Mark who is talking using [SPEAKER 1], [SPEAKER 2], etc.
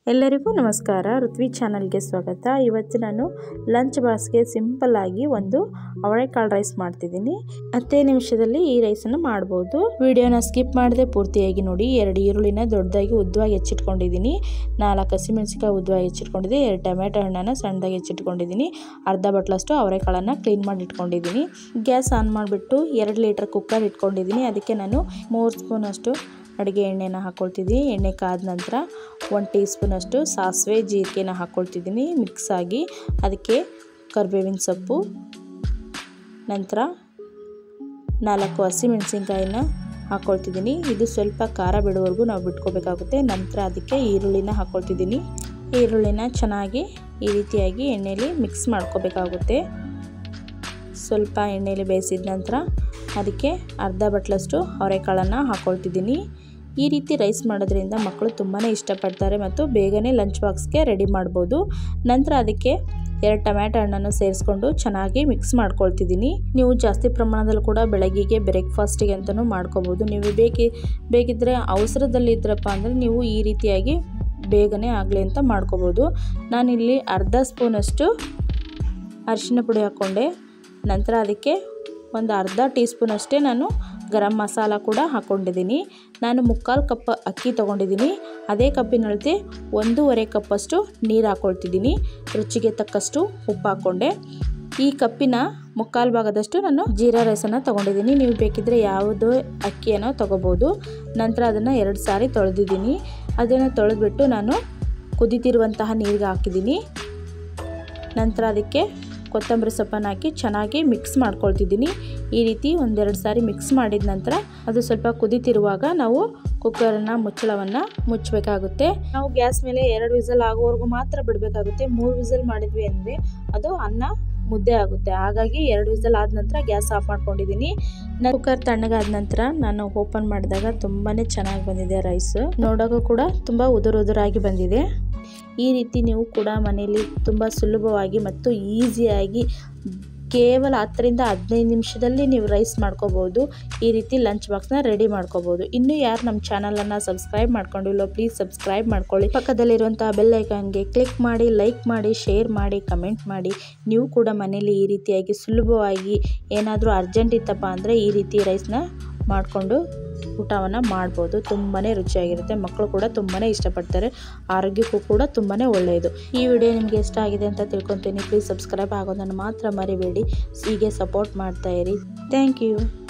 [SPEAKER 1] ಎಲ್ಲರಿಗೂ ನಮಸ್ಕಾರ ಋತ್ವಿ ಚಾನಲ್ಗೆ ಸ್ವಾಗತ ಇವತ್ತು ನಾನು ಲಂಚ್ ಬಾಕ್ಸ್ಗೆ ಸಿಂಪಲ್ಲಾಗಿ ಒಂದು ಅವಳೆಕಾಳು ರೈಸ್ ಮಾಡ್ತಿದ್ದೀನಿ ಹತ್ತೇ ನಿಮಿಷದಲ್ಲಿ ಈ ರೈಸನ್ನು ಮಾಡ್ಬೋದು ವಿಡಿಯೋನ ಸ್ಕಿಪ್ ಮಾಡದೆ ಪೂರ್ತಿಯಾಗಿ ನೋಡಿ ಎರಡು ಈರುಳ್ಳಿನ ದೊಡ್ಡದಾಗಿ ಉದ್ದವಾಗಿ ಹೆಚ್ಚಿಟ್ಕೊಂಡಿದ್ದೀನಿ ನಾಲ್ಕು ಹಸಿಮೆಣಸಿಕಾಯಿ ಉದ್ದವಾಗಿ ಹೆಚ್ಚಿಟ್ಕೊಂಡಿದ್ದೀನಿ ಎರಡು ಟೊಮೆಟೊ ಹಣ್ಣನ್ನು ಸಣ್ಣದಾಗಿ ಹೆಚ್ಚಿಟ್ಕೊಂಡಿದ್ದೀನಿ ಅರ್ಧ ಬಟ್ಲಷ್ಟು ಅವರೆಕಾಳನ್ನು ಕ್ಲೀನ್ ಮಾಡಿ ಇಟ್ಕೊಂಡಿದ್ದೀನಿ ಗ್ಯಾಸ್ ಆನ್ ಮಾಡಿಬಿಟ್ಟು ಎರಡು ಲೀಟ್ರ್ ಕುಕ್ಕರ್ ಇಟ್ಕೊಂಡಿದ್ದೀನಿ ಅದಕ್ಕೆ ನಾನು ಮೂರು ಸ್ಪೂನಷ್ಟು ಅಡುಗೆ ಎಣ್ಣೆನ ಹಾಕ್ಕೊಳ್ತಿದ್ದೀನಿ ಎಣ್ಣೆ ಕಾದ ನಂತರ ಒಂದು ಟೀ ಸ್ಪೂನಷ್ಟು ಸಾಸಿವೆ ಜೀರಿಗೆನ ಹಾಕ್ಕೊಳ್ತಿದ್ದೀನಿ ಮಿಕ್ಸ್ ಆಗಿ ಅದಕ್ಕೆ ಕರಿಬೇವಿನ ಸೊಪ್ಪು ನಂತರ ನಾಲ್ಕು ಹಸಿಮೆಣಸಿನ್ಕಾಯಿನ ಹಾಕ್ಕೊಳ್ತಿದ್ದೀನಿ ಇದು ಸ್ವಲ್ಪ ಖಾರ ಬಿಡುವವರೆಗೂ ನಾವು ಬಿಟ್ಕೋಬೇಕಾಗುತ್ತೆ ನಂತರ ಅದಕ್ಕೆ ಈರುಳ್ಳಿನ ಹಾಕ್ಕೊಳ್ತಿದ್ದೀನಿ ಈರುಳ್ಳಿನ ಚೆನ್ನಾಗಿ ಈ ರೀತಿಯಾಗಿ ಎಣ್ಣೆಯಲ್ಲಿ ಮಿಕ್ಸ್ ಮಾಡ್ಕೋಬೇಕಾಗುತ್ತೆ ಸ್ವಲ್ಪ ಎಣ್ಣೆಯಲ್ಲಿ ಬೇಯಿಸಿದ ನಂತರ ಅದಕ್ಕೆ ಅರ್ಧ ಬಟ್ಲಷ್ಟು ಅವರೆಕಾಳನ್ನು ಹಾಕ್ಕೊಳ್ತಿದ್ದೀನಿ ಈ ರೀತಿ ರೈಸ್ ಮಾಡೋದ್ರಿಂದ ಮಕ್ಕಳು ತುಂಬಾ ಇಷ್ಟಪಡ್ತಾರೆ ಮತ್ತು ಬೇಗನೆ ಲಂಚ್ ಬಾಕ್ಸ್ಗೆ ರೆಡಿ ಮಾಡ್ಬೋದು ನಂತರ ಅದಕ್ಕೆ ಎರಡು ಟೊಮ್ಯಾಟೊ ಹಣ್ಣನ್ನು ಸೇರಿಸ್ಕೊಂಡು ಚೆನ್ನಾಗಿ ಮಿಕ್ಸ್ ಮಾಡ್ಕೊಳ್ತಿದ್ದೀನಿ ನೀವು ಜಾಸ್ತಿ ಪ್ರಮಾಣದಲ್ಲಿ ಕೂಡ ಬೆಳಗ್ಗೆಗೆ ಬ್ರೇಕ್ಫಾಸ್ಟಿಗೆ ಅಂತಲೂ ಮಾಡ್ಕೋಬೋದು ನೀವು ಬೇಕಿ ಬೇಕಿದ್ದರೆ ಅವಸರದಲ್ಲಿದ್ದರಪ್ಪ ಅಂದರೆ ನೀವು ಈ ರೀತಿಯಾಗಿ ಬೇಗನೆ ಆಗಲಿ ಅಂತ ಮಾಡ್ಕೋಬೋದು ನಾನಿಲ್ಲಿ ಅರ್ಧ ಸ್ಪೂನಷ್ಟು ಅರಿಶಿನ ಪುಡಿ ಹಾಕ್ಕೊಂಡೆ ನಂತರ ಅದಕ್ಕೆ ಒಂದು ಅರ್ಧ ಟೀ ಸ್ಪೂನ್ ಅಷ್ಟೇ ನಾನು ಗರಂ ಮಸಾಲ ಕೂಡ ಹಾಕ್ಕೊಂಡಿದ್ದೀನಿ ನಾನು ಮುಕ್ಕಾಲು ಕಪ್ ಅಕ್ಕಿ ತೊಗೊಂಡಿದ್ದೀನಿ ಅದೇ ಕಪ್ಪಿನಳತೆ ಒಂದೂವರೆ ಕಪ್ಪಷ್ಟು ನೀರು ಹಾಕ್ಕೊಳ್ತಿದ್ದೀನಿ ರುಚಿಗೆ ತಕ್ಕಷ್ಟು ಉಪ್ಪು ಹಾಕ್ಕೊಂಡೆ ಈ ಕಪ್ಪಿನ ಮುಕ್ಕಾಲು ಭಾಗದಷ್ಟು ನಾನು ಜೀರಾ ರೈಸನ್ನು ತೊಗೊಂಡಿದ್ದೀನಿ ನೀವು ಬೇಕಿದ್ದರೆ ಯಾವುದೋ ಅಕ್ಕಿಯನ್ನು ತೊಗೋಬೋದು ನಂತರ ಅದನ್ನು ಎರಡು ಸಾರಿ ತೊಳೆದಿದ್ದೀನಿ ಅದನ್ನು ತೊಳೆದ್ಬಿಟ್ಟು ನಾನು ಕುದಿತಿರುವಂತಹ ನೀರಿಗೆ ಹಾಕಿದ್ದೀನಿ ನಂತರ ಅದಕ್ಕೆ ಕೊತ್ತಂಬರಿ ಸೊಪ್ಪನ್ನು ಹಾಕಿ ಚೆನ್ನಾಗಿ ಮಿಕ್ಸ್ ಮಾಡ್ಕೊಳ್ತಿದ್ದೀನಿ ಈ ರೀತಿ ಒಂದೆರಡು ಸಾರಿ ಮಿಕ್ಸ್ ಮಾಡಿದ ನಂತರ ಅದು ಸ್ವಲ್ಪ ಕುದಿತಿರುವಾಗ ನಾವು ಕುಕ್ಕರನ್ನು ಮುಚ್ಚಳವನ್ನು ಮುಚ್ಚಬೇಕಾಗುತ್ತೆ ನಾವು ಗ್ಯಾಸ್ ಮೇಲೆ ಎರಡು ವಿಸಲ್ ಆಗೋವರೆಗೂ ಮಾತ್ರ ಬಿಡಬೇಕಾಗುತ್ತೆ ಮೂರು ವಿಸಲ್ ಮಾಡಿದ್ವಿ ಅಂದರೆ ಅದು ಅನ್ನ ಮುದ್ದೆ ಆಗುತ್ತೆ ಹಾಗಾಗಿ ಎರಡು ವಿಸಲ್ ಆದ ನಂತರ ಗ್ಯಾಸ್ ಆಫ್ ಮಾಡ್ಕೊಂಡಿದ್ದೀನಿ ಕುಕ್ಕರ್ ತಣ್ಣಗಾದ ನಂತರ ನಾನು ಓಪನ್ ಮಾಡಿದಾಗ ತುಂಬಾ ಚೆನ್ನಾಗಿ ಬಂದಿದೆ ರೈಸ್ ನೋಡೋಕ್ಕೂ ಕೂಡ ತುಂಬ ಉದುರು ಉದುರಾಗಿ ಬಂದಿದೆ ಈ ರೀತಿ ನೀವು ಕೂಡ ಮನೆಯಲ್ಲಿ ತುಂಬ ಸುಲಭವಾಗಿ ಮತ್ತು ಈಸಿಯಾಗಿ ಕೇವಲ ಹತ್ತರಿಂದ ಹದಿನೈದು ನಿಮಿಷದಲ್ಲಿ ನೀವು ರೈಸ್ ಮಾಡ್ಕೋಬೋದು ಈ ರೀತಿ ಲಂಚ್ ಬಾಕ್ಸ್ನ ರೆಡಿ ಮಾಡ್ಕೋಬೋದು ಇನ್ನೂ ಯಾರು ನಮ್ಮ ಚಾನಲನ್ನು ಸಬ್ಸ್ಕ್ರೈಬ್ ಮಾಡ್ಕೊಂಡಿಲ್ಲೋ ಪ್ಲೀಸ್ ಸಬ್ಸ್ಕ್ರೈಬ್ ಮಾಡ್ಕೊಳ್ಳಿ ಪಕ್ಕದಲ್ಲಿರುವಂತಹ ಬೆಲ್ ಐಕಾನ್ಗೆ ಕ್ಲಿಕ್ ಮಾಡಿ ಲೈಕ್ ಮಾಡಿ ಶೇರ್ ಮಾಡಿ ಕಮೆಂಟ್ ಮಾಡಿ ನೀವು ಕೂಡ ಮನೇಲಿ ಈ ರೀತಿಯಾಗಿ ಸುಲಭವಾಗಿ ಏನಾದರೂ ಅರ್ಜೆಂಟ್ ಇತ್ತಪ್ಪ ಅಂದರೆ ಈ ರೀತಿ ರೈಸ್ನ ಮಾಡಿಕೊಂಡು ಊಟವನ್ನು ಮಾಡ್ಬೋದು ತುಂಬಾ ರುಚಿಯಾಗಿರುತ್ತೆ ಮಕ್ಕಳು ಕೂಡ ತುಂಬಾ ಇಷ್ಟಪಡ್ತಾರೆ ಆರೋಗ್ಯಕ್ಕೂ ಕೂಡ ತುಂಬಾ ಒಳ್ಳೆಯದು ಈ ವಿಡಿಯೋ ನಿಮಗೆ ಇಷ್ಟ ಆಗಿದೆ ಅಂತ ತಿಳ್ಕೊತೀನಿ ಪ್ಲೀಸ್ ಸಬ್ಸ್ಕ್ರೈಬ್ ಆಗೋದನ್ನು ಮಾತ್ರ ಮರಿಬೇಡಿ ಹೀಗೆ ಸಪೋರ್ಟ್ ಮಾಡ್ತಾಯಿರಿ ಥ್ಯಾಂಕ್ ಯು